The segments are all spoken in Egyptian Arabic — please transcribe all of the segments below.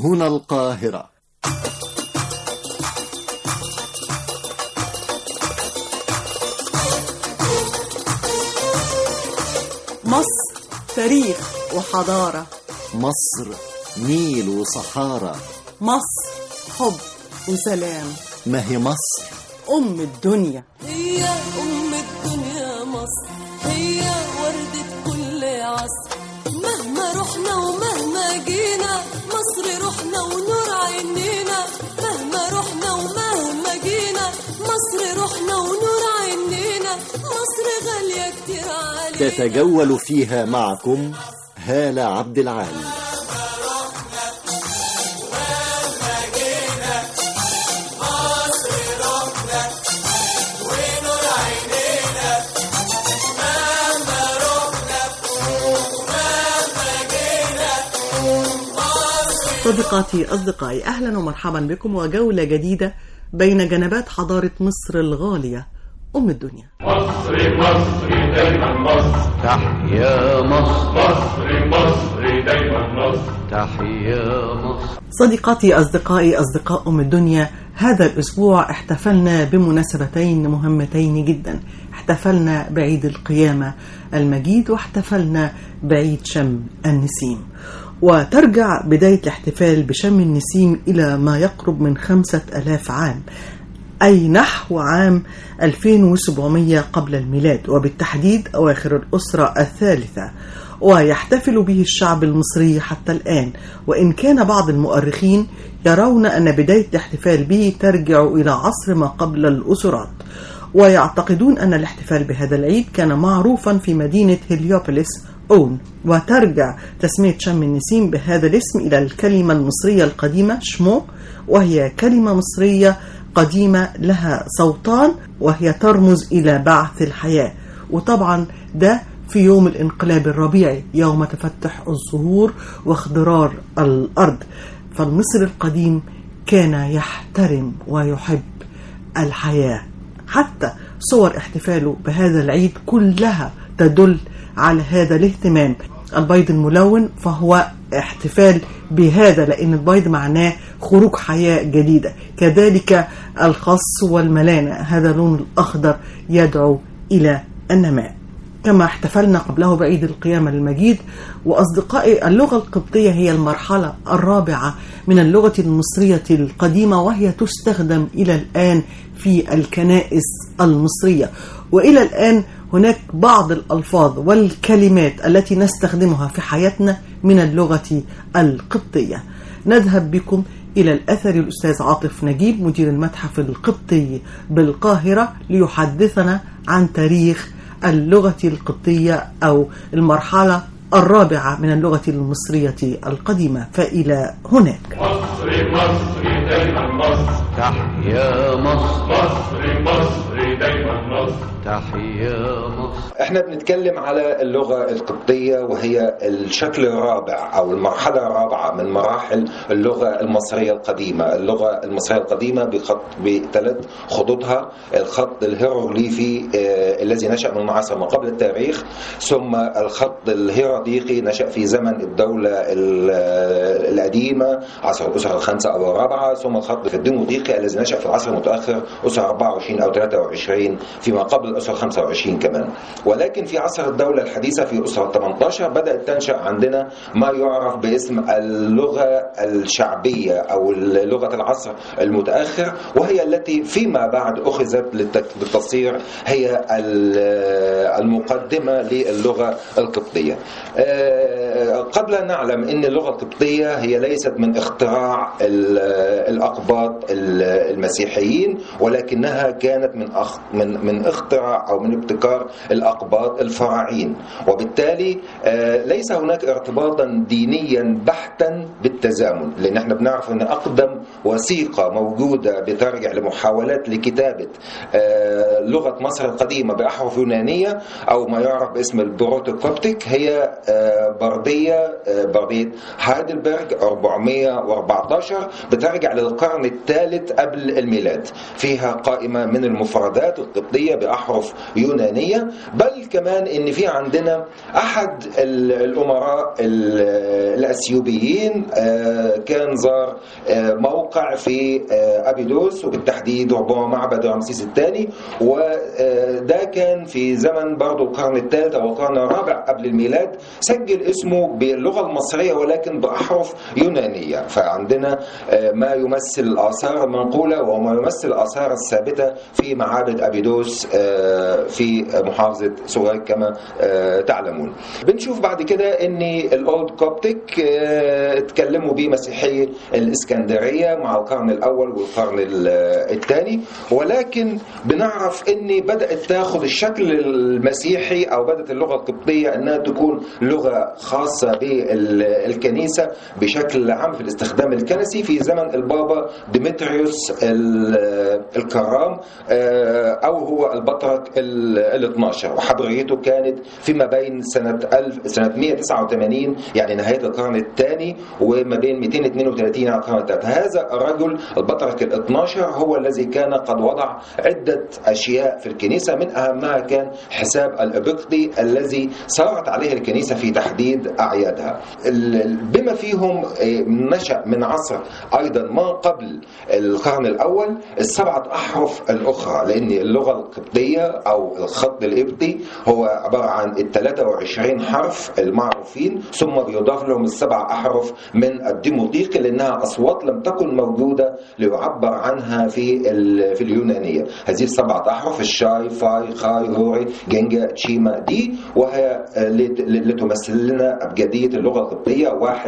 هنا القاهرة مصر تاريخ وحضارة مصر نيل وصحارى مصر حب وسلام ما هي مصر أم الدنيا هي أم الدنيا مصر هي وردة كل عصر مهما رحنا ومهما جينا مصر روحنا ونور عينينا مهما رحنا ومهما جينا مصر روحنا ونور عينينا مصر غالية كتير علينا تتجول فيها معكم هالة عبد العال صديقاتي أصدقائي أهلا ومرحبا بكم وجولة جديدة بين جنبات حضارة مصر الغالية أم الدنيا مصر مصر دايما مصر تحيا مصر مصر مصر دايما مصر تحيا مصر صديقاتي أصدقائي أصدقاء أم الدنيا هذا الأسبوع احتفلنا بمناسبتين مهمتين جدا احتفلنا بعيد القيامة المجيد واحتفلنا بعيد شم النسيم وترجع بداية الاحتفال بشم النسيم إلى ما يقرب من خمسة ألاف عام أي نحو عام 2700 قبل الميلاد وبالتحديد أواخر الأسرة الثالثة ويحتفل به الشعب المصري حتى الآن وإن كان بعض المؤرخين يرون أن بداية الاحتفال به ترجع إلى عصر ما قبل الأسرات ويعتقدون أن الاحتفال بهذا العيد كان معروفا في مدينة هليوبوليس أون وترجع تسمية شم النسيم بهذا الاسم إلى الكلمة المصرية القديمة شمو وهي كلمة مصرية قديمة لها صوتان وهي ترمز إلى بعث الحياة وطبعا ده في يوم الانقلاب الربيعي يوم تفتح الزهور واخضرار الأرض فالمصري القديم كان يحترم ويحب الحياة حتى صور احتفاله بهذا العيد كلها تدل على هذا الاهتمام البيض الملون فهو احتفال بهذا لأن البيض معناه خروج حياة جديدة كذلك الخص والملانة هذا اللون الأخضر يدعو إلى النماء كما احتفلنا قبله بعيد القيامة المجيد وأصدقائي اللغة القبطية هي المرحلة الرابعة من اللغة المصرية القديمة وهي تستخدم إلى الآن في الكنائس المصرية وإلى الآن هناك بعض الألفاظ والكلمات التي نستخدمها في حياتنا من اللغة القبطية نذهب بكم إلى الأثر الأستاذ عاطف نجيب مدير المتحف القبطي بالقاهرة ليحدثنا عن تاريخ اللغة القبطية أو المرحلة الرابعة من اللغة المصرية القديمة فإلى هناك مصر مصر دايما مصر تحيا مصر مصر مصر دايما مصر تحيا مصر احنا بنتكلم على اللغة القبطية وهي الشكل الرابع او المرحلة الرابعة من مراحل اللغة المصرية القديمة اللغة المصرية القديمة بخط بثلاث خطوطها الخط الهيروغليفي آه، الذي نشأ من عصر ما قبل التاريخ ثم الخط الهيراتيقي نشأ في زمن الدولة ال- آه، القديمة عصر الأسرة الخامسة أو الرابعة ثم الخط الديموطيقي الذي نشأ في العصر المتأخر أسرة 24 أو 23 فيما قبل الأسرة 25 كمان ولكن في عصر الدولة الحديثة في أسرة 18 بدأت تنشأ عندنا ما يعرف باسم اللغة الشعبية أو لغة العصر المتأخر وهي التي فيما بعد أخذت للتك- للتصير هي ال- المقدمة للغة القبطية آه، قبل أن نعلم أن اللغة القبطية هي ليست من اختراع ال- الأقباط ال- المسيحيين ولكنها كانت من أخ من من اختراع أو من ابتكار الأقباط الفراعين وبالتالي آه، ليس هناك ارتباطا دينيا بحتا بالتزامن لأن احنا بنعرف أن أقدم وثيقة موجودة بترجع لمحاولات لكتابة آه، لغة مصر القديمة بأحرف يونانية أو ما يعرف باسم البروتوكوبتيك هي آه، بردية آه، بردية هايدلبرج 414 بترجع للقرن الثالث قبل الميلاد فيها قائمة من المفردات القبطية بأحرف احرف يونانيه بل كمان ان في عندنا احد ال- الامراء ال- الاثيوبيين آه، كان زار آه، موقع في آه، ابيدوس وبالتحديد ربما معبد رمسيس الثاني وده كان في زمن برضو القرن الثالث او القرن الرابع قبل الميلاد سجل اسمه باللغه المصريه ولكن باحرف يونانيه فعندنا آه، ما يمثل الاثار المنقوله وما يمثل الاثار الثابته في معابد ابيدوس آه، في محافظه سوهاج كما آه، تعلمون بنشوف بعد كده ان الاولد كوبتيك آه، اتكلموا بيه مسيحي الاسكندريه مع القرن الاول والقرن الثاني ولكن بنعرف ان بدات تاخذ الشكل المسيحي او بدات اللغه القبطيه انها تكون لغه خاصه بالكنيسه بشكل عام في الاستخدام الكنسي في زمن البابا ديمتريوس ال- الكرام آه، او هو البطرك ال 12 وحبريته كانت فيما بين سنه 1000 سنه 189 يعني نهايه القرن الثاني وما بين 232 على القرن الثالث هذا الرجل البطرك ال 12 هو الذي كان قد وضع عده اشياء في الكنيسه من اهمها كان حساب الابقدي الذي سارت عليه الكنيسه في تحديد اعيادها ال- بما فيهم آه، نشا من عصر ايضا ما قبل القرن الاول السبعه احرف الاخرى لان اللغه القبطيه او الخط القبطي هو عباره عن ال 23 حرف المعروفين ثم بيضاف لهم السبع احرف من الديموطيقي لانها اصوات لم تكن موجوده ليعبر عنها في ال- في اليونانيه هذه السبعه احرف الشاي فاي خاي هوري جنجا تشيما دي وهي آه، لت- لتمثل لنا ابجديه اللغه القبطيه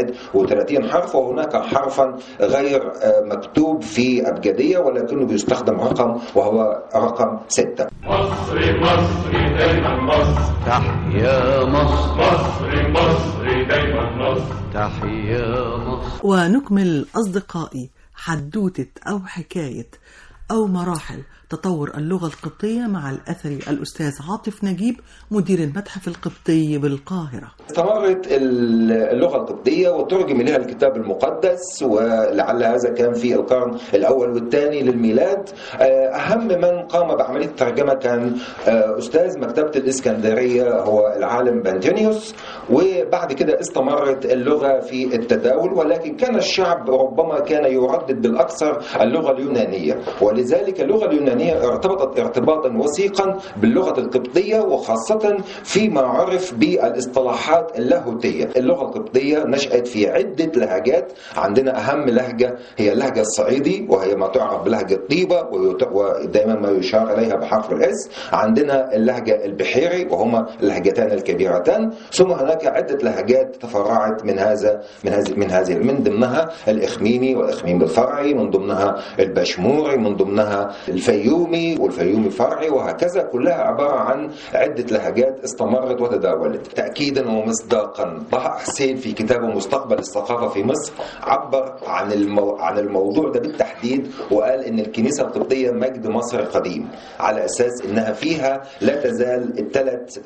31 حرف وهناك حرفا غير آه، مكتوب في ابجديه ولكنه بيستخدم رقم وهو رقم سته مصري مصري دايما مصر تحيا مصر مصري مصري دايما مصر تحيا مصر ونكمل أصدقائي حدوتة أو حكاية أو مراحل تطور اللغة القبطية مع الأثري الأستاذ عاطف نجيب مدير المتحف القبطي بالقاهرة استمرت اللغة القبطية وترجم إليها الكتاب المقدس ولعل هذا كان في القرن الأول والثاني للميلاد أهم من قام بعملية الترجمة كان أستاذ مكتبة الإسكندرية هو العالم بانتينيوس وبعد كده استمرت اللغة في التداول ولكن كان الشعب ربما كان يردد بالأكثر اللغة اليونانية ولذلك اللغة اليونانية ارتبطت ارتباطا وثيقا باللغة القبطية وخاصة فيما عرف بالاصطلاحات اللاهوتية اللغة القبطية نشأت في عدة لهجات عندنا أهم لهجة هي اللهجة الصعيدي وهي ما تعرف بلهجة طيبة ويت- ودائما ما يشار إليها بحرف الإس عندنا اللهجة البحيري وهما اللهجتان الكبيرتان ثم هناك عدة لهجات تفرعت من هذا من هذه من هذه من ضمنها الإخميمي والإخميمي الفرعي من ضمنها البشموري من ضمنها الفيومي والفيومي فرعي وهكذا كلها عبارة عن عدة لهجات استمرت وتداولت تأكيدا ومصداقا طه حسين في كتابه مستقبل الثقافة في مصر عبر عن المو... عن الموضوع ده بالتحديد وقال ان الكنيسة القبطية مجد مصر قديم على اساس انها فيها لا تزال الثلاث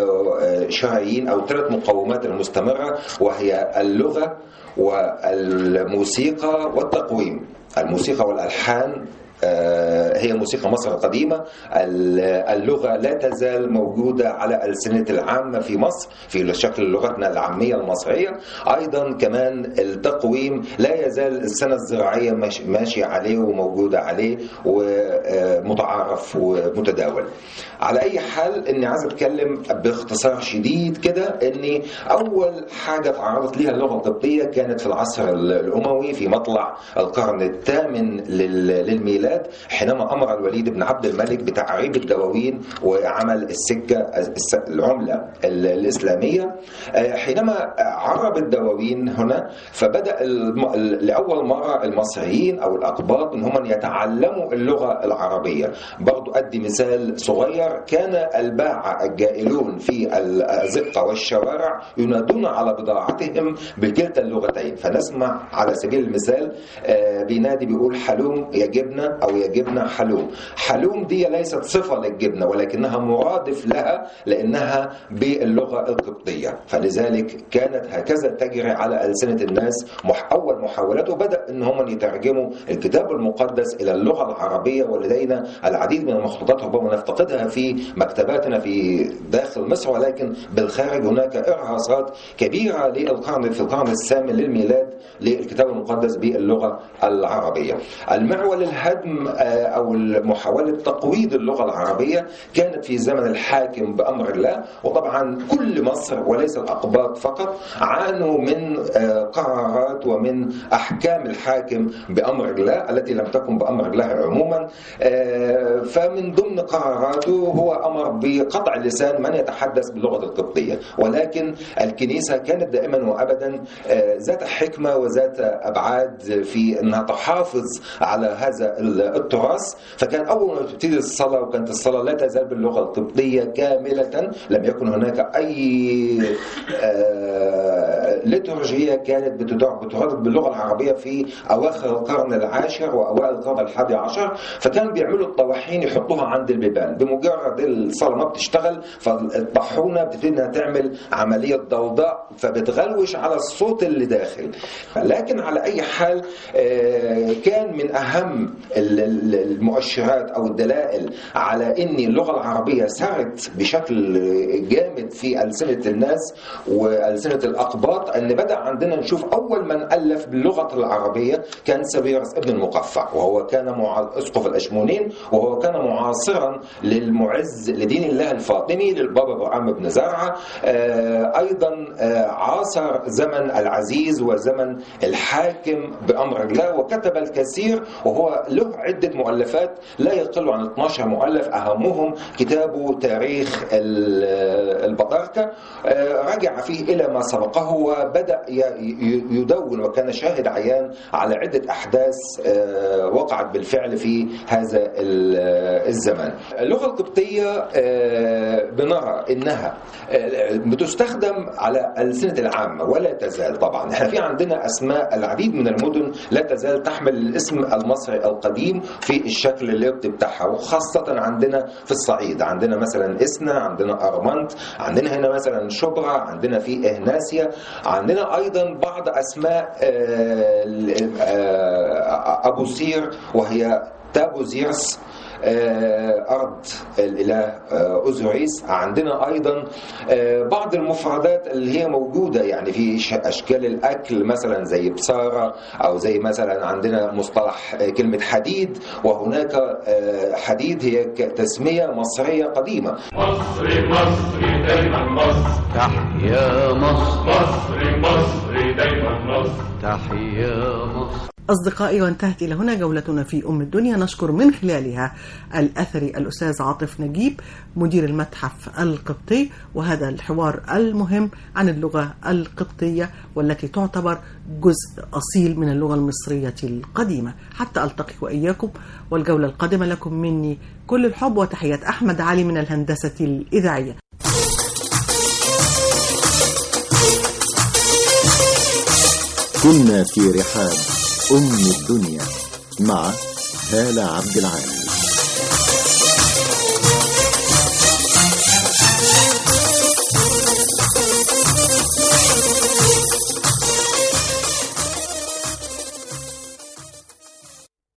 شرايين او الثلاث مقومات المستمرة وهي اللغة والموسيقى والتقويم الموسيقى والالحان آه، هي موسيقى مصر القديمة ال- اللغة لا تزال موجودة على ألسنة العامة في مصر في شكل لغتنا العامية المصرية أيضا كمان التقويم لا يزال السنة الزراعية ماشي- ماشي عليه وموجودة عليه ومتعارف ومتداول على أي حال إني عايز أتكلم باختصار شديد كده إني أول حاجة تعرضت ليها اللغة القبطية كانت في العصر الأموي في مطلع القرن الثامن لل- للميلاد حينما أمر الوليد بن عبد الملك بتعريب الدواوين وعمل السكة الس- العملة ال- الإسلامية آه، حينما عرب الدواوين هنا فبدأ الم- لأول مرة المصريين أو الأقباط إن هم يتعلموا اللغة العربية برضو أدي مثال صغير كان الباعة الجائلون في الأزقة والشوارع ينادون على بضاعتهم بكلتا اللغتين فنسمع على سبيل المثال آه، بينادي بيقول حلوم يا جبنة أو يا جبنة حلوم حلوم دي ليست صفة للجبنة ولكنها مرادف لها لأنها باللغة القبطية فلذلك كانت هكذا تجري على ألسنة الناس مح أول محاولات وبدأ أن هم يترجموا الكتاب المقدس إلى اللغة العربية ولدينا العديد من المخطوطات ربما نفتقدها في مكتباتنا في داخل مصر ولكن بالخارج هناك إرهاصات كبيرة للقرن في القرن الثامن للميلاد للكتاب المقدس باللغة العربية المعول الهدم آه، أو محاولة تقويض اللغة العربية كانت في زمن الحاكم بأمر الله وطبعا كل مصر وليس الأقباط فقط عانوا من آه، قرارات ومن أحكام الحاكم بأمر الله التي لم تكن بأمر الله عموما آه، فمن ضمن قراراته هو أمر بقطع لسان من يتحدث باللغة القبطية ولكن الكنيسة كانت دائما وأبدا آه، ذات حكمة وذات أبعاد في أنها تحافظ على هذا التراث فكان أول ما تبتدي الصلاة وكانت الصلاة لا تزال باللغة القبطية كاملة لم يكن هناك أي آه، ليتورجية كانت بتدع- بتردد باللغة العربية في أواخر القرن العاشر وأوائل القرن الحادي عشر فكانوا بيعملوا الطواحين يحطوها عند البيبان بمجرد الصلاة ما بتشتغل فالطاحونة بتبتدي انها تعمل عملية ضوضاء فبتغلوش على الصوت اللي داخل لكن على أي حال آه، كان من أهم ال- ال- المؤشرات أو الدلائل على أن اللغة العربية سرت بشكل جامد في ألسنة الناس وألسنة الأقباط أن بدأ عندنا نشوف أول من ألف باللغة العربية كان سبيرس ابن المقفع وهو كان مع أسقف الأشمونين وهو كان معاصرا للمعز لدين الله الفاطمي للبابا برعام بن زرعة آه، أيضا آه، عاصر زمن العزيز وزمن الحاكم بأمر الله وكتب الكثير وهو له عدة مؤلفات لا يقل عن 12 مؤلف أهمهم كتابه تاريخ ال- البطاركة آه، رجع فيه إلى ما سبقه وبدأ ي- ي- يدون وكان شاهد عيان على عدة أحداث آه، وقعت بالفعل في هذا ال- الزمان اللغة القبطية آه، بنرى إنها آه، بتستخدم على ألسنة العامة ولا تزال طبعا احنا في عندنا أسماء العديد من المدن لا تزال تحمل الاسم المصري القديم في الشكل القبطي بتاعها وخاصة عندنا في الصعيد عندنا مثلا إسنا عندنا أرمنت عندنا هنا مثلا شبرا عندنا في إهناسيا عندنا أيضا بعض أسماء آه، ال- آه، أبو سير وهي تابوزيرس آه، أرض الإله آه، أوزوريس عندنا أيضا آه، بعض المفردات اللي هي موجودة يعني في ش- أشكال الأكل مثلا زي بصارة أو زي مثلا عندنا مصطلح آه، كلمة حديد وهناك آه، حديد هي ك- تسمية مصرية قديمة مصري مصري دايما مصر تحيا مصر مصري مصري دايما مصر تحيا مصر أصدقائي وانتهت إلى هنا جولتنا في أم الدنيا نشكر من خلالها الأثري الأستاذ عاطف نجيب مدير المتحف القبطي وهذا الحوار المهم عن اللغة القبطية والتي تعتبر جزء أصيل من اللغة المصرية القديمة حتى ألتقي وإياكم والجولة القادمة لكم مني كل الحب وتحيات أحمد علي من الهندسة الإذاعية كنا في رحاب أم الدنيا مع هالة عبد العال